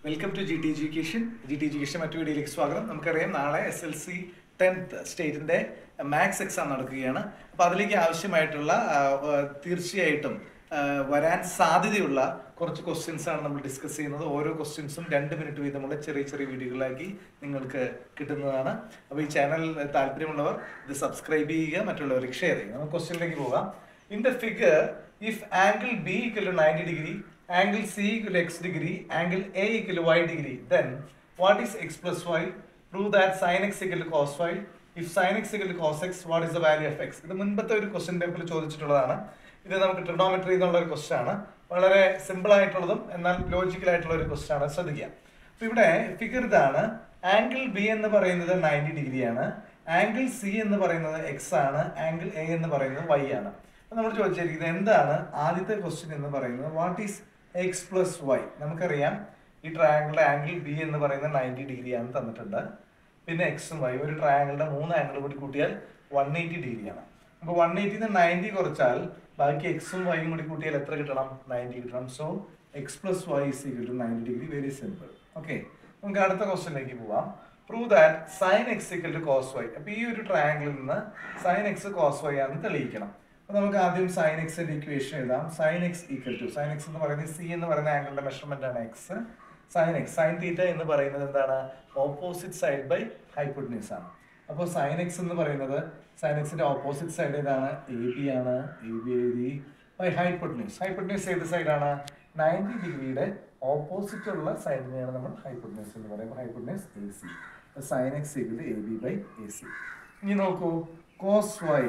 Welcome to G T education G T education മറ്റു വീഡിയോയിലേക്ക് സ്വാഗതം നമുക്കറിയാം നാളെ എസ് എൽ സി ടെൻത്ത് സ്റ്റേറ്റിന്റെ മാത്സ് എക്സാം നടക്കുകയാണ് അപ്പോൾ അതിലേക്ക് ആവശ്യമായിട്ടുള്ള ആ, ആ, തീർച്ചയായിട്ടും ആ, വരാൻ സാധ്യതയുള്ള കുറച്ച് ക്വസ്റ്റ്യൻസ് ആണ് നമ്മൾ ഡിസ്കസ് ചെയ്യുന്നത് ഓരോ ക്വസ്റ്റ്യൻസും രണ്ട് മിനിറ്റ് വീതമുള്ള ചെറിയ ചെറിയ വീഡിയോകളാക്കി നിങ്ങൾക്ക് കിട്ടുന്നതാണ് അപ്പോൾ ഈ ചാനൽ താല്പര്യമുള്ളവർ ഇത് സബ്സ്ക്രൈബ് ചെയ്യുക മറ്റുള്ളവർക്ക് ഷെയർ ചെയ്യുക നമുക്ക് ക്വസ്റ്റ്യനിലേക്ക് പോകാം in the figure if angle B equal to ninety degree angle C equal to x degree, angle A equal to y degree, then what is x plus y? Prove that sin x equal to cos y. If sin x equal to cos x, what is the value of x? ഇത് മുൻപത്തെ ഒരു question പേപ്പറിൽ ചോദിച്ചിട്ടുള്ളതാണ് ഇത് നമുക്ക് trigonometry എന്നുള്ള ഒരു question ആണ് വളരെ സിമ്പിൾ ആയിട്ടുള്ളതും എന്നാൽ ലോജിക്കൽ ആയിട്ടുള്ള ഒരു ക്വസ്റ്റ്യൻ ആണ് ശ്രദ്ധിക്കുക അപ്പൊ ഇവിടെ ഫിഗർ ഇതാണ് ആംഗിൾ ബി എന്ന് പറയുന്നത് നയൻറ്റി ഡിഗ്രിയാണ് ആംഗിൾ സി എന്ന് പറയുന്നത് എക്സ് ആണ് ആംഗിൾ എ എന്ന് പറയുന്നത് വൈ ആണ് അപ്പൊ നമ്മൾ ചോദിച്ചിരിക്കുന്നത് എന്താണ് ആദ്യത്തെ ക്വസ്റ്റ്യൻ എന്ന് പറയുന്നത് what is X plus Y നമുക്കറിയാം ഈ ട്രയാങ്കിളുടെ ആംഗിൾ ബി എന്ന് പറയുന്നത് നയൻറ്റി ഡിഗ്രി ആണ് തന്നിട്ടുണ്ട് പിന്നെ എക്സും വൈ ഒരു ട്രയാങ്കിളുടെ മൂന്ന് ആംഗിൾ കൂടി കൂട്ടിയാൽ വൺ എയ്റ്റി ഡിഗ്രിയാണ് അപ്പോൾ വൺ എയ്റ്റിന്ന് നയൻറ്റി കുറച്ചാൽ ബാക്കി എക്സും വൈയും കൂടി കൂട്ടിയാൽ എത്ര കിട്ടണം നയൻറ്റി കിട്ടണം so X plus Y is equal to ninety degree very simple okay നമുക്ക് അടുത്ത ക്വസ്റ്റ്യനിലേക്ക് പോവാം prove that sine X equal to cos Y അപ്പോൾ ഈ ഒരു ട്രയാങ്കിളിൽ നിന്ന് സൈൻ എക്സ് കോസ് വൈ ആണെന്ന് തെളിയിക്കണം അപ്പൊ നമുക്ക് ആദ്യം സൈൻ എക്സിന്റെ ഇക്വേഷൻ എഴുതാം sine X equal to sine X എന്ന് പറയുന്നത് സി എന്ന് പറയുന്ന ആംഗിളിന്റെ മെഷർമെന്റ് ആണ് X sine X sine theta എന്ന് പറയുന്നത് എന്താണ് ഓപ്പോസിറ്റ് സൈഡ് ബൈ ഹൈപ്പോട്ടനീസ് ആണ് അപ്പോൾ സൈൻ എക്സ് എന്ന് പറയുന്നത് സൈൻ എക്സിന്റെ ഓപ്പോസിറ്റ് സൈഡ് ഏതാണ് എ ബി ആണ് എ ബി എഴുതി ബൈ ഹൈപ്പോട്ടനീസ് ഹൈപ്പോട്ടനീസ് ഏത് സൈഡാണ് നയൻറ്റി ഡിഗ്രിയുടെ ഓപ്പോസിറ്റ് ഉള്ള സൈഡിനെയാണ് നമ്മൾ ഹൈപ്പോട്ടനീസ് എന്ന് പറയുമ്പോൾ hypotenuse A C sine X equal A B by A C ഇനി നോക്കൂ കോസ് വൈ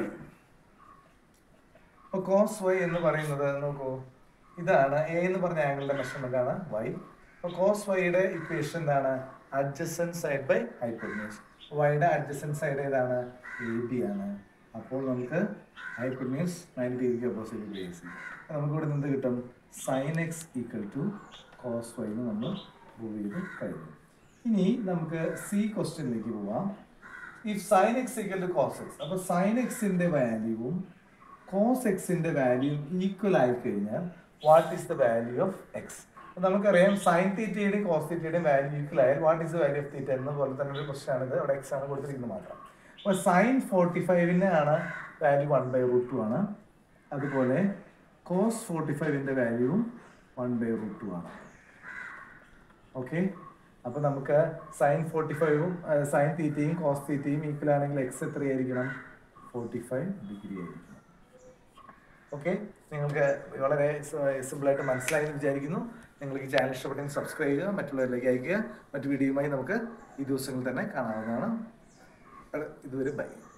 അപ്പൊ കോസ് വൈ എന്ന് പറയുന്നത് നോക്കൂ ഇതാണ് എ എന്ന് പറഞ്ഞ ആംഗിളിന്റെ മെഷർമെന്റ് ആണ് വൈ അപ്പൊ കോസ് വൈയുടെ ഇക്വേഷൻ എന്താണ് അഡ്ജസൻ സൈഡ് ബൈ ഹൈപ്പോട്ടനീസ് വൈയുടെ അഡ്ജസൻ സൈഡ് ഏതാണ് എ ബി ആണ് അപ്പോൾ നമുക്ക് ഹൈപ്പോട്ടനീസ് നയൻറ്റി ഡിഗ്രിക്ക് ഓപ്പോസിറ്റ് ബി സി നമുക്ക് ഇവിടെ നിന്ന് കിട്ടും sine X equal to cos Y എന്ന് നമ്മൾ പ്രൂവ് ചെയ്ത് കഴിഞ്ഞു ഇനി നമുക്ക് സി ക്വസ്റ്റ്യനിലേക്ക് പോവാം if sine X equal to cos X അപ്പോൾ സൈൻ എക്സിന്റെ വാല്യൂവും കോസ് എക്സിന്റെ വാല്യൂ ഈക്വൽ ആയി കഴിഞ്ഞാൽ what is the value of X നമുക്കറിയാം സൈൻ തീറ്റയുടെയും കോസ് തീറ്റയുടെയും വാല്യൂ ഈക്വൽ ആയാൽ what is the value of theta എന്ന പോലെ തന്നെ ഒരു ക്വസ്റ്റൻ ആണ് ഇത് അവിടെ എക്സ് ആണ് കൊടുത്തിരിക്കുന്നത് മാത്രം അപ്പോൾ സൈൻ ഫോർട്ടി ഫൈവിന് ആണ് value one by root two ആണ് അതുപോലെ കോസ് ഫോർട്ടി ഫൈവിൻ്റെ വാല്യൂവും വൺ ബൈ റൂട്ട് ടു ആണ് ഓക്കെ അപ്പൊ നമുക്ക് സൈൻ ഫോർട്ടി ഫൈവും സൈൻ തീറ്റയും കോസ് തീറ്റയും ഈക്വൽ ആണെങ്കിൽ എക്സ് എത്രയായിരിക്കണം ഫോർട്ടി ഫൈവ് ഡിഗ്രി ആയിരിക്കണം ഓക്കെ നിങ്ങൾക്ക് വളരെ സിമ്പിളായിട്ട് മനസ്സിലായി എന്ന് വിചാരിക്കുന്നു നിങ്ങൾക്ക് ഈ ചാനൽ ഇഷ്ടപ്പെട്ടെങ്കിൽ സബ്സ്ക്രൈബ് ചെയ്യുക മറ്റുള്ളവരിലേക്ക് അയക്കുക മറ്റു വീഡിയോയുമായി നമുക്ക് ഈ ദിവസങ്ങളിൽ തന്നെ കാണാവുന്നതാണ് ഇതുവരെ ബൈ